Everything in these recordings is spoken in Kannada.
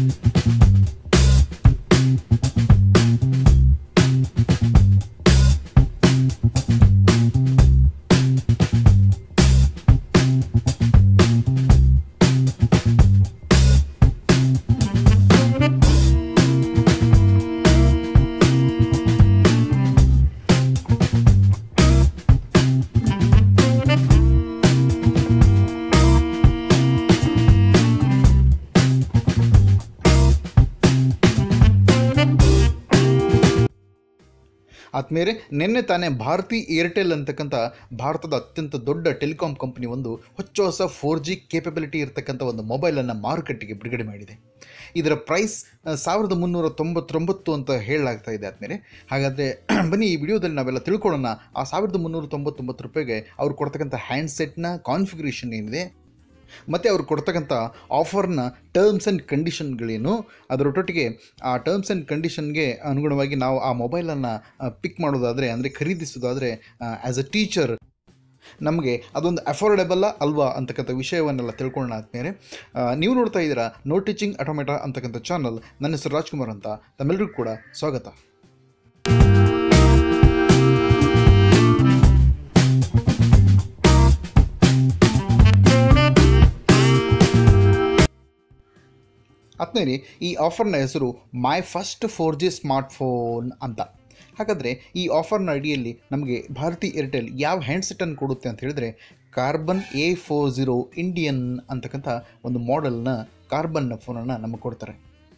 ಆದ್ಮೇಲೆ ನಿನ್ನೆ ತಾನೇ ಭಾರತಿ ಏರ್ಟೆಲ್ ಅಂತಕ್ಕಂಥ ಭಾರತದ ಅತ್ಯಂತ ದೊಡ್ಡ ಟೆಲಿಕಾಂ ಕಂಪನಿ ಒಂದು ಹೊಚ್ಚ ಹೊಸ ಫೋರ್ ಜಿ ಕೇಪಬಿಲಿಟಿ ಇರತಕ್ಕಂಥ ಒಂದು ಮೊಬೈಲನ್ನು ಮಾರುಕಟ್ಟೆಗೆ ಬಿಡುಗಡೆ ಮಾಡಿದೆ ಇದರ ಪ್ರೈಸ್ ಆ, ಸಾವಿರದ ಮುನ್ನೂರ ತೊಂಬತ್ತೊಂಬತ್ತು ಅಂತ ಹೇಳಲಾಗ್ತಾ ಇದೆ ಆದಮೇಲೆ ಹಾಗಾದರೆ ಬನ್ನಿ ಈ ವಿಡಿಯೋದಲ್ಲಿ ನಾವೆಲ್ಲ ತಿಳ್ಕೊಳ್ಳೋಣ ಆ ಸಾವಿರದ ಮುನ್ನೂರ ತೊಂಬತ್ತೊಂಬತ್ತು ರೂಪಾಯಿಗೆ ಅವ್ರು ಕೊಡ್ತಕ್ಕಂಥ ಹ್ಯಾಂಡ್ಸೆಟ್ನ ಕಾನ್ಫಿಗರೇಷನ್ ಏನಿದೆ ಮತ್ತು ಅವ್ರು ಕೊಡ್ತಕ್ಕಂಥ ಆಫರ್ನ ಟರ್ಮ್ಸ್ ಆ್ಯಂಡ್ ಕಂಡೀಷನ್ಗಳೇನು ಅದರೊಟ್ಟೊಟ್ಟಿಗೆ ಆ ಟರ್ಮ್ಸ್ ಆ್ಯಂಡ್ ಕಂಡೀಷನ್ಗೆ ಅನುಗುಣವಾಗಿ ನಾವು ಆ ಮೊಬೈಲನ್ನು ಪಿಕ್ ಮಾಡೋದಾದರೆ ಅಂದರೆ ಖರೀದಿಸೋದಾದರೆ ಆ್ಯಸ್ ಅ ಟೀಚರ್ ನಮಗೆ ಅದೊಂದು ಅಫೋರ್ಡೆಬಲ್ಲ ಅಲ್ವಾ ಅಂತಕ್ಕಂಥ ವಿಷಯವನ್ನೆಲ್ಲ ತಿಳ್ಕೊಳ್ಳೋಣ ಆದ್ಮೇಲೆ ಆ, ನೀವು ನೋಡ್ತಾ ಇದ್ದೀರಾ ನೋ ಟೀಚಿಂಗ್ ಆಟೋಮೇಟಾ ಅಂತಕ್ಕಂಥ ಚಾನಲ್ ನನ್ನ ಹೆಸರು ರಾಜ್ಕುಮಾರ್ ಅಂತ ತಮ್ಮೆಲ್ಲರಿಗೂ ಕೂಡ ಸ್ವಾಗತ ಆದ್ಮೇಲೆ ಈ ಆಫರ್ನ ಹೆಸರು my first four G smartphone ಅಂತ ಹಾಗಾದರೆ ಈ ಆಫರ್ನ ಅಡಿಯಲ್ಲಿ ನಮಗೆ ಭಾರತಿ ಏರ್ಟೆಲ್ ಯಾವ ಹ್ಯಾಂಡ್ಸೆಟನ್ನು ಕೊಡುತ್ತೆ ಅಂತ ಹೇಳಿದ್ರೆ Karbonn A four zero Indian ಅಂತಕ್ಕಂಥ ಒಂದು ಮಾಡೆಲ್ನ ಕಾರ್ಬನ್ನ ಫೋನನ್ನು ನಮಗೆ ಕೊಡ್ತಾರೆ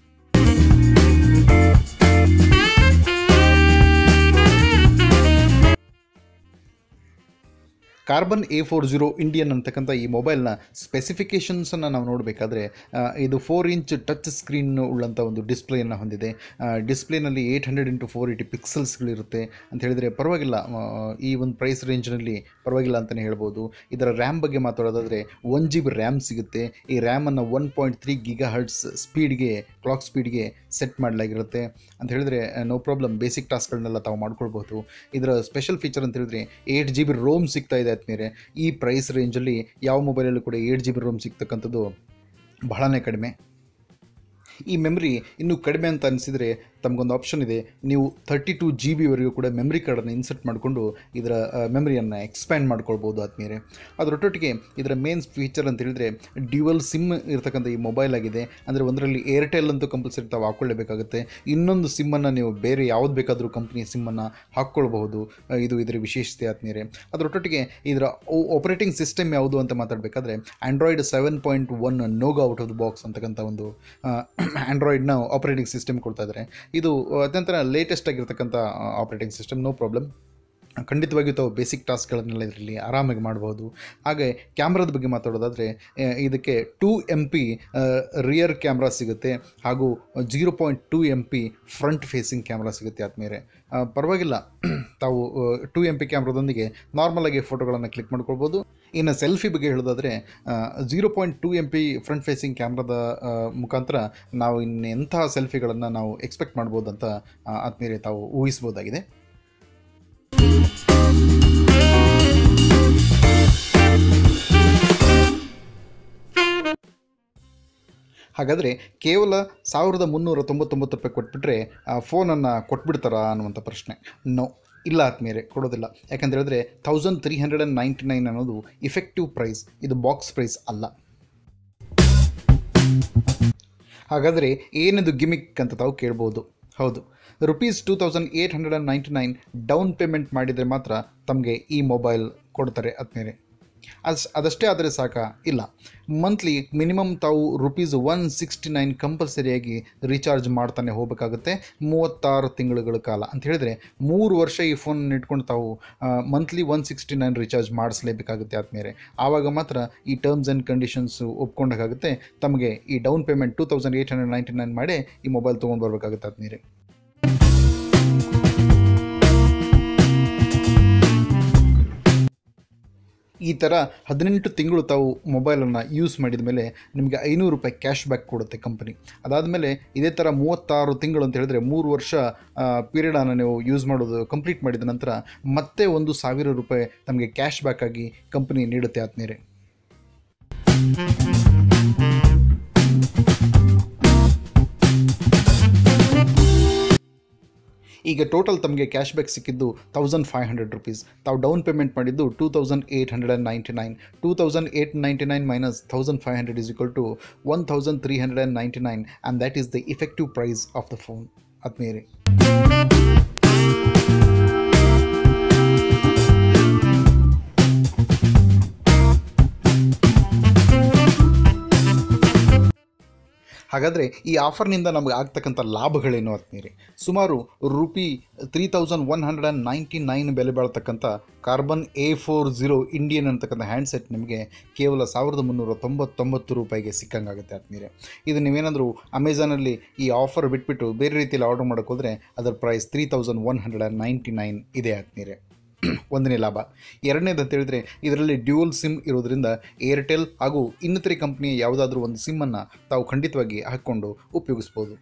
Karbonn A four zero Indian ಅಂತಕ್ಕಂಥ ಈ ಮೊಬೈಲ್ನ ಸ್ಪೆಸಿಫಿಕೇಷನ್ಸನ್ನು ನಾವು ನೋಡಬೇಕಾದ್ರೆ ಆ, ಇದು ಫೋರ್ ಇಂಚ್ ಟಚ್ ಸ್ಕ್ರೀನ್ ಉಳ್ಳಂಥ ಒಂದು ಡಿಸ್ಪ್ಲೇಯನ್ನು ಹೊಂದಿದೆ ಡಿಸ್ಪ್ಲೇನಲ್ಲಿ eight hundred into four eighty ಪಿಕ್ಸಲ್ಸ್ಗಳಿರುತ್ತೆ ಅಂತ ಹೇಳಿದರೆ ಪರವಾಗಿಲ್ಲ ಆ, ಈ ಒಂದು ಪ್ರೈಸ್ ರೇಂಜ್ನಲ್ಲಿ ಪರವಾಗಿಲ್ಲ ಅಂತಲೇ ಹೇಳ್ಬೋದು ಇದರ ರ್ಯಾಮ್ ಬಗ್ಗೆ ಮಾತಾಡೋದಾದರೆ ಒನ್ ಜಿ ಬಿ ರ್ಯಾಮ್ ಸಿಗುತ್ತೆ ಈ ರ್ಯಾಮನ್ನು one point three gigahertz ಸ್ಪೀಡ್ಗೆ ಕ್ಲಾಕ್ ಸ್ಪೀಡ್ಗೆ ಸೆಟ್ ಮಾಡಲಾಗಿರುತ್ತೆ ಅಂತ ಹೇಳಿದ್ರೆ ನೋ ಪ್ರಾಬ್ಲಮ್ ಬೇಸಿಕ್ ಟಾಸ್ಕ್ಗಳನ್ನೆಲ್ಲ ತಾವು ಮಾಡ್ಕೊಳ್ಬೋದು ಇದರ ಸ್ಪೆಷಲ್ ಫೀಚರ್ ಅಂತ ಹೇಳಿದ್ರೆ ಏಯ್ಟ್ ಜಿ ಬಿ ರೋಮ್ ಸಿಗ್ತಾ ಇದೆ ಆದ್ಮೇಲೆ ಈ ಪ್ರೈಸ್ ರೇಂಜಲ್ಲಿ ಯಾವ ಮೊಬೈಲಲ್ಲೂ ಕೂಡ ಏಯ್ಟ್ ಜಿ ಬಿ ರೋಮ್ ಸಿಗ್ತಕ್ಕಂಥದ್ದು ಬಹಳನೇ ಕಡಿಮೆ ಈ ಮೆಮ್ರಿ ಇನ್ನೂ ಕಡಿಮೆ ಅಂತ ಅನಿಸಿದರೆ ತಮಗೊಂದು ಆಪ್ಷನ್ ಇದೆ ನೀವು ತರ್ಟಿ ಟು ಜಿ ಬಿವರೆಗೂ ಕೂಡ ಮೆಮ್ರಿ ಕಾರ್ಡನ್ನು ಇನ್ಸರ್ಟ್ ಮಾಡಿಕೊಂಡು ಇದರ ಮೆಮ್ರಿಯನ್ನು ಎಕ್ಸ್ಪ್ಯಾಂಡ್ ಮಾಡ್ಕೊಳ್ಬೋದು ಆದ್ಮೇಲೆ ಅದರೊಟ್ಟೊಟ್ಟಿಗೆ ಇದರ ಮೇನ್ ಫೀಚರ್ ಅಂತ ಹೇಳಿದರೆ ಡ್ಯುವಲ್ ಸಿಮ್ ಇರತಕ್ಕಂಥ ಈ ಮೊಬೈಲ್ ಆಗಿದೆ ಅಂದರೆ ಒಂದರಲ್ಲಿ ಏರ್ಟೆಲ್ ಅಂತೂ ಕಂಪಲ್ಸರಿ ತಾವು ಹಾಕ್ಕೊಳ್ಳೇಬೇಕಾಗುತ್ತೆ ಇನ್ನೊಂದು ಸಿಮ್ಮನ್ನು ನೀವು ಬೇರೆ ಯಾವ್ದು ಬೇಕಾದರೂ ಕಂಪ್ನಿಯ ಸಿಮ್ಮನ್ನು ಹಾಕ್ಕೊಳ್ಬಹುದು ಆ, ಇದು ಇದರ ವಿಶೇಷತೆ ಆದ್ಮೇಲೆ ಅದರೊಟ್ಟೊಟ್ಟಿಗೆ ಇದರ ಆಪರೇಟಿಂಗ್ ಸಿಸ್ಟಮ್ ಯಾವುದು ಅಂತ ಮಾತಾಡಬೇಕಾದ್ರೆ Android seven point one Nougat out of the box ಅಂತಕ್ಕಂಥ ಒಂದು ಆಂಡ್ರಾಯ್ಡ್ನ ಆಪರೇಟಿಂಗ್ ಸಿಸ್ಟಮ್ ಕೊಡ್ತಾ ಇದ್ದಾರೆ ಇದು ಅತ್ಯಂತ ಲೇಟೆಸ್ಟ್ ಆಗಿರ್ತಕ್ಕಂಥ ಆಪರೇಟಿಂಗ್ ಸಿಸ್ಟಮ್ ನೋ ಪ್ರಾಬ್ಲಮ್ ಖಂಡಿತವಾಗಿಯೂ ತಾವು ಬೇಸಿಕ್ ಟಾಸ್ಕ್ಗಳನ್ನೆಲ್ಲ ಇದರಲ್ಲಿ ಆರಾಮಾಗಿ ಮಾಡ್ಬೋದು ಹಾಗೆ ಕ್ಯಾಮ್ರಾದ ಬಗ್ಗೆ ಮಾತಾಡೋದಾದರೆ ಆ, ಇದಕ್ಕೆ two M P rear camera ಸಿಗುತ್ತೆ ಹಾಗೂ zero point two M P front facing camera ಸಿಗುತ್ತೆ ಆದಮೇಲೆ ಪರವಾಗಿಲ್ಲ ತಾವು ಟೂ ಎಮ್ ಪಿ ಕ್ಯಾಮ್ರಾದೊಂದಿಗೆ ನಾರ್ಮಲಾಗಿ ಫೋಟೋಗಳನ್ನು ಕ್ಲಿಕ್ ಮಾಡ್ಕೊಳ್ಬೋದು ಇನ್ನು ಸೆಲ್ಫಿ ಬಗ್ಗೆ ಹೇಳೋದಾದರೆ zero point two M P front facing ಕ್ಯಾಮ್ರಾದ ಆ, ಮುಖಾಂತರ ನಾವು ಇನ್ನೆಂಥ ಸೆಲ್ಫಿಗಳನ್ನು ನಾವು ಎಕ್ಸ್ಪೆಕ್ಟ್ ಮಾಡ್ಬೋದು ಅಂತ ಆ, ಆದ್ಮೇಲೆ ತಾವು ಊಹಿಸ್ಬೋದಾಗಿದೆ ಹಾಗಾದರೆ ಕೇವಲ ಸಾವಿರದ ಮುನ್ನೂರ ತೊಂಬತ್ತೊಂಬತ್ತು ರೂಪಾಯಿ ಕೊಟ್ಬಿಟ್ರೆ ಆ ಫೋನನ್ನು ಕೊಟ್ಬಿಡ್ತಾರಾ ಅನ್ನುವಂಥ ಪ್ರಶ್ನೆ ನೋ ಇಲ್ಲ ಆದ್ಮೇಲೆ ಕೊಡೋದಿಲ್ಲ ಯಾಕಂತ ಹೇಳಿದ್ರೆ thousand three hundred and ninety nine ಅನ್ನೋದು ಇಫೆಕ್ಟಿವ್ ಪ್ರೈಸ್ ಇದು ಬಾಕ್ಸ್ ಪ್ರೈಸ್ ಅಲ್ಲ ಹಾಗಾದರೆ ಏನಿದು ಗಿಮಿಕ್ ಅಂತ ತಾವು ಕೇಳ್ಬೋದು ಹೌದು rupees two thousand eight hundred and ninety nine down payment ಮಾಡಿದರೆ ಮಾತ್ರ ತಮಗೆ ಈ ಮೊಬೈಲ್ ಕೊಡ್ತಾರೆ ಆದ್ಮೇಲೆ ಅಸ್ ಅದಷ್ಟೇ ಆದರೆ ಸಾಕಾ ಇಲ್ಲ ಮಂತ್ಲಿ ಮಿನಿಮಮ್ ತಾವು ರುಪೀಸ್ ಒನ್ ಸಿಕ್ಸ್ಟಿ ನೈನ್ ಕಂಪಲ್ಸರಿಯಾಗಿ ರೀಚಾರ್ಜ್ ಮಾಡ್ತಾನೆ ಹೋಗಬೇಕಾಗುತ್ತೆ ಮೂವತ್ತಾರು ತಿಂಗಳುಗಳ ಕಾಲ ಅಂತ ಹೇಳಿದರೆ ಮೂರು ವರ್ಷ ಈ ಫೋನನ್ನು ಇಟ್ಕೊಂಡು ತಾವು monthly one sixty nine recharge ಮಾಡಿಸ್ಲೇಬೇಕಾಗುತ್ತೆ ಆದಮೇಲೆ ಆವಾಗ ಮಾತ್ರ ಈ ಟರ್ಮ್ಸ್ ಆ್ಯಂಡ್ ಕಂಡೀಷನ್ಸು ಒಪ್ಕೊಂಡಾಗುತ್ತೆ ತಮಗೆ ಈ down payment two thousand eight hundred ninety nine ಮಾಡಿ ಈ ಮೊಬೈಲ್ ತೊಗೊಂಡು ಬರಬೇಕಾಗುತ್ತೆ ಆದ್ಮೇಲೆ ಈ ಥರ ಹದಿನೆಂಟು ತಿಂಗಳು ತಾವು ಮೊಬೈಲನ್ನು ಯೂಸ್ ಮಾಡಿದ ಮೇಲೆ ನಿಮಗೆ ಐನೂರು ರೂಪಾಯಿ ಕ್ಯಾಶ್ ಬ್ಯಾಕ್ ಕೊಡುತ್ತೆ ಕಂಪನಿ ಅದಾದಮೇಲೆ ಇದೇ ಥರ ಮೂವತ್ತಾರು ತಿಂಗಳು ಅಂತ ಹೇಳಿದ್ರೆ ಮೂರು ವರ್ಷ ಪೀರಿಯಡನ್ನು ನೀವು ಯೂಸ್ ಮಾಡೋದು ಕಂಪ್ಲೀಟ್ ಮಾಡಿದ ನಂತರ ಮತ್ತೆ ಒಂದು ಸಾವಿರ ರೂಪಾಯಿ ತಮಗೆ ಕ್ಯಾಶ್ ಬ್ಯಾಕ್ ಆಗಿ ಕಂಪನಿ ನೀಡುತ್ತೆ ಆದ್ಮೇಲೆ ಈಗ ಟೋಟಲ್ ತಮಗೆ ಕ್ಯಾಶ್ ಬ್ಯಾಕ್ ಸಿಕ್ಕಿದ್ದು ತೌಸಂಡ್ ಫೈವ್ ಹಂಡ್ರೆಡ್ ರುಪೀಸ್ ತಾವು ಡೌನ್ ಪೇಮೆಂಟ್ ಮಾಡಿದ್ದು two thousand eight hundred and ninety nine two thousand eight ninety nine minus thousand five hundred is equal to one thousand three hundred and ninety nine and that is the effective price of the phone ಆದ್ಮೇಲೆ ಹಾಗಾದರೆ ಈ ಆಫರ್ನಿಂದ ನಮಗೆ ಆಗ್ತಕ್ಕಂಥ ಲಾಭಗಳೇನು ಆತ್ಮೀರಿ ಸುಮಾರು rupee three thousand one hundred and ninety nine ಬೆಲೆ ಬಾಳ್ತಕ್ಕಂಥ carbon A four zero Indian ಅಂತಕ್ಕಂಥ ಹ್ಯಾಂಡ್ಸೆಟ್ ನಿಮಗೆ ಕೇವಲ ಸಾವಿರದ ಮುನ್ನೂರ ತೊಂಬತ್ತೊಂಬತ್ತು ರೂಪಾಯಿಗೆ ಸಿಕ್ಕಂಗಾಗುತ್ತೆ ಆತ್ಮೀರೆ ಇದು ನೀವೇನಾದರೂ ಅಮೆಝಾನಲ್ಲಿ ಈ ಆಫರ್ ಬಿಟ್ಬಿಟ್ಟು ಬೇರೆ ರೀತಿಯಲ್ಲಿ ಆರ್ಡರ್ ಮಾಡೋಕೆ ಹೋದರೆ ಅದರ price three thousand one hundred and ninety nine ಇದೆ ಆತ್ಮೀರೆ ಒಂದನೇ ಲಾಭ ಎರಡನೇದು ಅಂತ ಹೇಳಿದ್ರೆ ಇದರಲ್ಲಿ ಡ್ಯೂಯಲ್ ಸಿಮ್ ಇರೋದ್ರಿಂದ ಏರ್ಟೆಲ್ ಹಾಗೂ ಇನ್ನಿತರೆ ಕಂಪ್ನಿಯ ಯಾವುದಾದ್ರೂ ಒಂದು ಸಿಮ್ಮನ್ನು ತಾವು ಖಂಡಿತವಾಗಿ ಹಾಕ್ಕೊಂಡು ಉಪಯೋಗಿಸ್ಬೋದು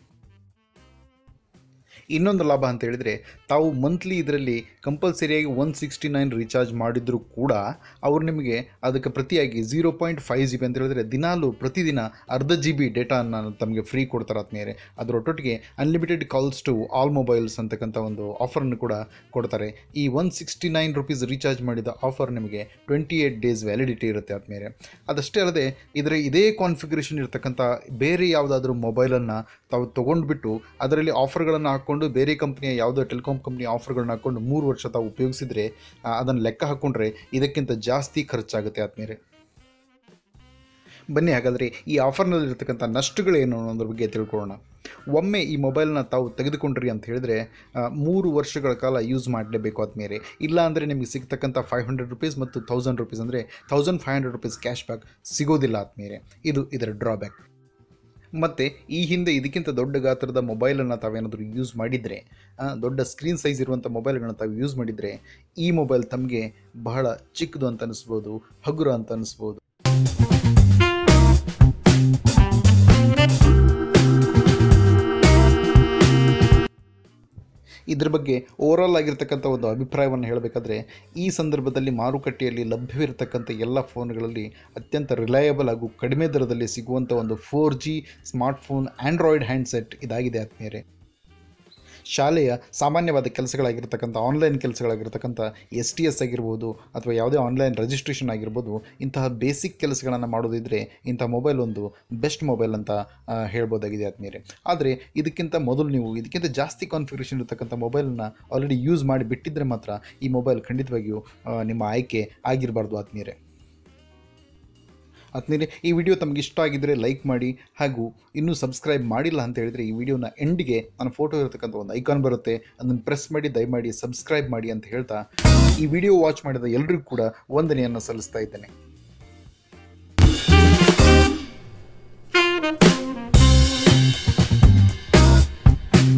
ಇನ್ನೊಂದು ಲಾಭ ಅಂತ ಹೇಳಿದರೆ ತಾವು ಮಂತ್ಲಿ ಇದರಲ್ಲಿ ಕಂಪಲ್ಸರಿಯಾಗಿ ಒನ್ ಸಿಕ್ಸ್ಟಿ ನೈನ್ ರೀಚಾರ್ಜ್ ಮಾಡಿದರೂ ಕೂಡ ಅವರು ನಿಮಗೆ ಅದಕ್ಕೆ ಪ್ರತಿಯಾಗಿ zero point five G B ಅಂತ ಹೇಳಿದ್ರೆ ದಿನಾಲು ಪ್ರತಿದಿನ ಅರ್ಧ ಜಿ ಬಿ ಡೇಟಾನ ತಮಗೆ ಫ್ರೀ ಕೊಡ್ತಾರೆ ಆದ್ಮೇಲೆ ಅದರೊಟ್ಟೊಟ್ಟಿಗೆ unlimited calls to all mobiles ಅಂತಕ್ಕಂಥ ಒಂದು ಆಫರನ್ನು ಕೂಡ ಕೊಡ್ತಾರೆ ಈ one sixty nine rupees recharge ಮಾಡಿದ ಆಫರ್ ನಿಮಗೆ ಟ್ವೆಂಟಿ ಏಯ್ಟ್ ಡೇಸ್ ವ್ಯಾಲಿಡಿಟಿ ಇರುತ್ತೆ ಆದ್ಮೇಲೆ ಅದಷ್ಟೇ ಅಲ್ಲದೆ ಇದರ ಇದೇ ಕಾನ್ಫಿಗರೇಷನ್ ಇರತಕ್ಕಂಥ ಬೇರೆ ಯಾವುದಾದ್ರೂ ಮೊಬೈಲನ್ನು ತಾವು ತೊಗೊಂಡ್ಬಿಟ್ಟು ಅದರಲ್ಲಿ ಆಫರ್ಗಳನ್ನು ಹಾಕ್ಕೊಂಡು ಬೇರೆ ಕಂಪ್ನಿಯ ಯಾವುದೋ ಟೆಲಿಕಾಂ ಕಂಪ್ನಿಯ ಆಫರ್ಗಳನ್ನ ಹಾಕ್ಕೊಂಡು ಮೂರು ವರ್ಷ ತಾವು ಉಪಯೋಗಿಸಿದರೆ ಅದನ್ನು ಲೆಕ್ಕ ಹಾಕ್ಕೊಂಡ್ರೆ ಇದಕ್ಕಿಂತ ಜಾಸ್ತಿ ಖರ್ಚಾಗುತ್ತೆ ಆದ್ಮೇಲೆ ಬನ್ನಿ ಹಾಗಾದರೆ ಈ ಆಫರ್ನಲ್ಲಿರ್ತಕ್ಕಂಥ ನಷ್ಟಗಳೇನು ಅನ್ನೋದ್ರ ಬಗ್ಗೆ ತಿಳ್ಕೊಳ್ಳೋಣ ಒಮ್ಮೆ ಈ ಮೊಬೈಲ್ನ ತಾವು ತೆಗೆದುಕೊಂಡ್ರಿ ಅಂತ ಹೇಳಿದ್ರೆ ಆ, ಮೂರು ವರ್ಷಗಳ ಕಾಲ ಯೂಸ್ ಮಾಡಲೇಬೇಕು ಆದಮೇಲೆ ಇಲ್ಲ ಅಂದರೆ ನಿಮಗೆ ಸಿಗ್ತಕ್ಕಂಥ ಫೈವ್ ಹಂಡ್ರೆಡ್ ರುಪೀಸ್ ಮತ್ತು ತೌಸಂಡ್ ರುಪೀಸ್ ಅಂದರೆ thousand five hundred rupees cash back ಸಿಗೋದಿಲ್ಲ ಆದಮೇಲೆ ಇದು ಇದರ ಡ್ರಾಬ್ಯಾಕ್ ಮತ್ತು ಈ ಹಿಂದೆ ಇದಕ್ಕಿಂತ ದೊಡ್ಡ ಗಾತ್ರದ ಮೊಬೈಲನ್ನು ತಾವೇನಾದರೂ ಯೂಸ್ ಮಾಡಿದರೆ ಆ, ದೊಡ್ಡ ಸ್ಕ್ರೀನ್ ಸೈಜ್ ಇರುವಂಥ ಮೊಬೈಲ್ಗಳನ್ನ ತಾವು ಯೂಸ್ ಮಾಡಿದರೆ ಈ ಮೊಬೈಲ್ ತಮಗೆ ಬಹಳ ಚಿಕ್ಕದು ಅಂತ ಅನಿಸ್ಬೋದು ಹಗುರ ಅಂತ ಅನಿಸ್ಬೋದು ಇದ್ರ ಬಗ್ಗೆ ಓವರಾಲ್ ಆಗಿರ್ತಕ್ಕಂಥ ಒಂದು ಅಭಿಪ್ರಾಯವನ್ನು ಹೇಳಬೇಕಾದ್ರೆ ಈ ಸಂದರ್ಭದಲ್ಲಿ ಮಾರುಕಟ್ಟೆಯಲ್ಲಿ ಲಭ್ಯವಿರತಕ್ಕಂಥ ಎಲ್ಲ ಫೋನ್ಗಳಲ್ಲಿ ಅತ್ಯಂತ ರಿಲಯಬಲ್ ಹಾಗೂ ಕಡಿಮೆ ದರದಲ್ಲಿ ಸಿಗುವಂಥ ಒಂದು four G smartphone Android handset ಇದಾಗಿದೆ ಆದ್ಮೇಲೆ ಶಾಲೆಯ ಸಾಮಾನ್ಯವಾದ ಕೆಲಸಗಳಾಗಿರ್ತಕ್ಕಂಥ ಆನ್ಲೈನ್ ಕೆಲಸಗಳಾಗಿರ್ತಕ್ಕಂಥ ಎಸ್ ಟಿ ಎಸ್ ಆಗಿರ್ಬೋದು ಅಥವಾ ಯಾವುದೇ ಆನ್ಲೈನ್ ರಿಜಿಸ್ಟ್ರೇಷನ್ ಆಗಿರ್ಬೋದು ಇಂತಹ ಬೇಸಿಕ್ ಕೆಲಸಗಳನ್ನು ಮಾಡೋದಿದ್ರೆ ಇಂಥ ಮೊಬೈಲ್ ಒಂದು ಬೆಸ್ಟ್ ಮೊಬೈಲ್ ಅಂತ ಆ, ಹೇಳ್ಬೋದಾಗಿದೆ ಆದ್ಮೇಲೆ ಆದರೆ ಇದಕ್ಕಿಂತ ಮೊದಲು ನೀವು ಇದಕ್ಕಿಂತ ಜಾಸ್ತಿ ಕಾನ್ಫಿಗರೇಷನ್ ಇರತಕ್ಕಂಥ ಮೊಬೈಲನ್ನು ಆಲ್ರೆಡಿ ಯೂಸ್ ಮಾಡಿ ಬಿಟ್ಟಿದ್ದರೆ ಮಾತ್ರ ಈ ಮೊಬೈಲ್ ಖಂಡಿತವಾಗಿಯೂ ಆ, ನಿಮ್ಮ ಆಯ್ಕೆ ಆಗಿರಬಾರ್ದು ಆದ್ಮೇಲೆ ಆದ್ಮೇಲೆ ಈ ವಿಡಿಯೋ ತಮಗೆ ಇಷ್ಟ ಆಗಿದ್ದರೆ ಲೈಕ್ ಮಾಡಿ ಹಾಗೂ ಇನ್ನೂ ಸಬ್ಸ್ಕ್ರೈಬ್ ಮಾಡಿಲ್ಲ ಅಂತ ಹೇಳಿದರೆ ಈ ವಿಡಿಯೋನ ಎಂಡ್ಗೆ ನನ್ನ ಫೋಟೋ ಇರತಕ್ಕಂಥ ಒಂದು ಐಕಾನ್ ಬರುತ್ತೆ ಅದನ್ನು ಪ್ರೆಸ್ ಮಾಡಿ ದಯಮಾಡಿ ಸಬ್ಸ್ಕ್ರೈಬ್ ಮಾಡಿ ಅಂತ ಹೇಳ್ತಾ ಈ ವಿಡಿಯೋ ವಾಚ್ ಮಾಡಿದ ಎಲ್ಲರಿಗೂ ಕೂಡ ವಂದನೆಯನ್ನು ಸಲ್ಲಿಸ್ತಾ ಇದ್ದೇನೆ